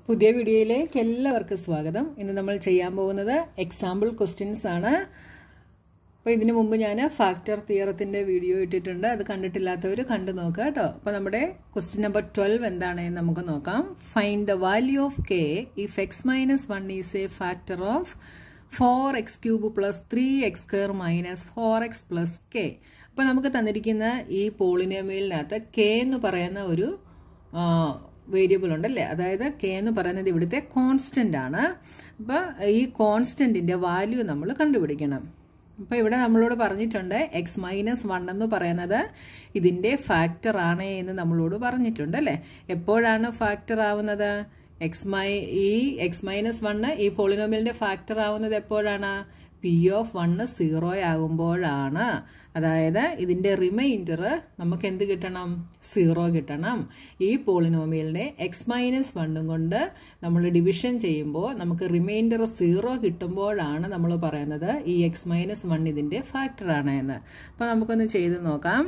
പുതിയ വീഡിയോയിലേക്ക് എല്ലാവർക്കും സ്വാഗതം ഇന്ന് നമ്മൾ ചെയ്യാൻ പോകുന്നത് എക്സാമ്പിൾ ക്വസ്റ്റ്യൻസ് ആണ് അപ്പോൾ ഇതിനു മുമ്പ് ഞാൻ ഫാക്ടർ തിയറത്തിൻ്റെ വീഡിയോ ഇട്ടിട്ടുണ്ട് അത് കണ്ടിട്ടില്ലാത്തവർ കണ്ടു നോക്കുക കേട്ടോ അപ്പോൾ നമ്മുടെ ക്വസ്റ്റ്യൻ നമ്പർ ട്വൽവ് എന്താണെന്ന് നമുക്ക് നോക്കാം find the value of K if x minus one is a factor of four x cube plus three x square minus four x plus k അപ്പോൾ നമുക്ക് തന്നിരിക്കുന്ന ഈ പോളിനോമിയലിനകത്ത് കെ എന്ന് പറയുന്ന ഒരു വേരിയബിൾ ഉണ്ടല്ലേ അതായത് കെ എന്ന് പറയുന്നത് ഇവിടുത്തെ കോൺസ്റ്റന്റ് ആണ് അപ്പോൾ ഈ കോൺസ്റ്റന്റിന്റെ വാല്യൂ നമ്മൾ കണ്ടുപിടിക്കണം അപ്പോൾ ഇവിടെ നമ്മളോട് പറഞ്ഞിട്ടുണ്ട് എക്സ് മൈനസ് വൺ എന്ന് പറയുന്നത് ഇതിന്റെ ഫാക്ടർ ആണ് എന്ന് നമ്മളോട് പറഞ്ഞിട്ടുണ്ട് അല്ലേ എപ്പോഴാണ് ഫാക്ടർ ആവുന്നത് എക്സ് മൈ ഈ എക്സ് മൈനസ് വണ്ണ് ഈ പോളിനോമിയലിന്റെ ഫാക്ടർ ആവുന്നത് എപ്പോഴാണ് പി ഓഫ് വണ്ണ് സീറോ ആകുമ്പോഴാണ് അതായത് ഇതിന്റെ റിമൈൻഡർ നമുക്ക് എന്ത് കിട്ടണം സീറോ കിട്ടണം ഈ പോളിനോമിയലിനെ എക്സ് മൈനസ് വണ്ണും കൊണ്ട് നമ്മൾ ഡിവിഷൻ ചെയ്യുമ്പോൾ നമുക്ക് റിമൈൻഡർ സീറോ കിട്ടുമ്പോഴാണ് നമ്മൾ പറയുന്നത് ഈ എക്സ് മൈനസ് വൺ ഇതിന്റെ ഫാക്ടർ ആണ് എന്ന് അപ്പൊ നമുക്കൊന്ന് ചെയ്ത് നോക്കാം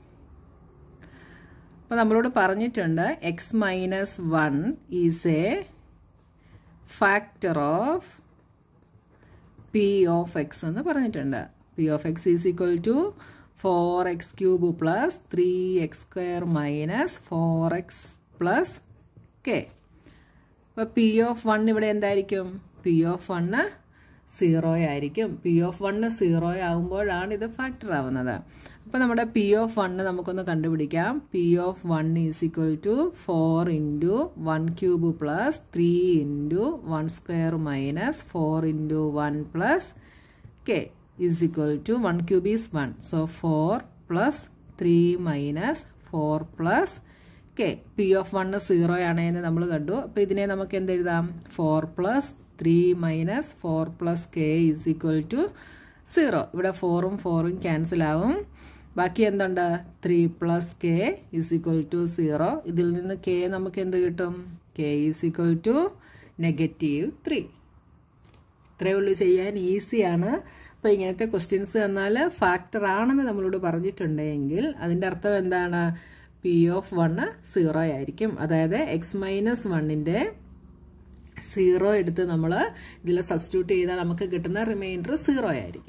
അപ്പൊ നമ്മളോട് പറഞ്ഞിട്ടുണ്ട് x minus one is a factor of p of x എന്ന് പറഞ്ഞിട്ടുണ്ട് p of x is equal to four x cube plus three x square minus four x plus k അപ്പോൾ പി ഓഫ് വൺ ഇവിടെ എന്തായിരിക്കും p of one zero ആയിരിക്കും p of one zero ആകുമ്പോഴാണ് ഇത് factor ആവുന്നത് അപ്പോൾ നമ്മുടെ പി ഓഫ് വണ്ണ് നമുക്കൊന്ന് കണ്ടുപിടിക്കാം p of one is equal to four into one cube plus three into one square minus four into one plus k is equal to one cube is one so four plus three minus four plus k p of one zero ആണെന്ന് നമ്മൾ കണ്ടു അപ്പോൾ ഇതിനെ നമുക്ക് എന്ത് എഴുതാം four plus three minus four plus k is equal to zero ഇവിടെ ഫോറും ഫോറും ക്യാൻസൽ ആവും ബാക്കി എന്തുണ്ട് three plus k is equal to zero ഇതിൽ നിന്ന് കെ നമുക്ക് എന്ത് കിട്ടും k is equal to negative three ഇത്രയേ ഉള്ളൂ ചെയ്യാൻ ഈസിയാണ് അപ്പോൾ ഇങ്ങനത്തെ ക്വസ്റ്റ്യൻസ് തന്നാൽ ഫാക്ടർ ആണെന്ന് നമ്മളോട് പറഞ്ഞിട്ടുണ്ടെങ്കിൽ അതിൻ്റെ അർത്ഥം എന്താണ് പി ഓഫ് വണ്ണ് സീറോ ആയിരിക്കും അതായത് എക്സ് മൈനസ് വണ്ണിൻ്റെ സീറോ എടുത്ത് നമ്മൾ ഇതിൽ സബ്സ്റ്റിറ്റ്യൂട്ട് ചെയ്താൽ നമുക്ക് കിട്ടുന്ന റിമൈൻഡർ സീറോ ആയിരിക്കും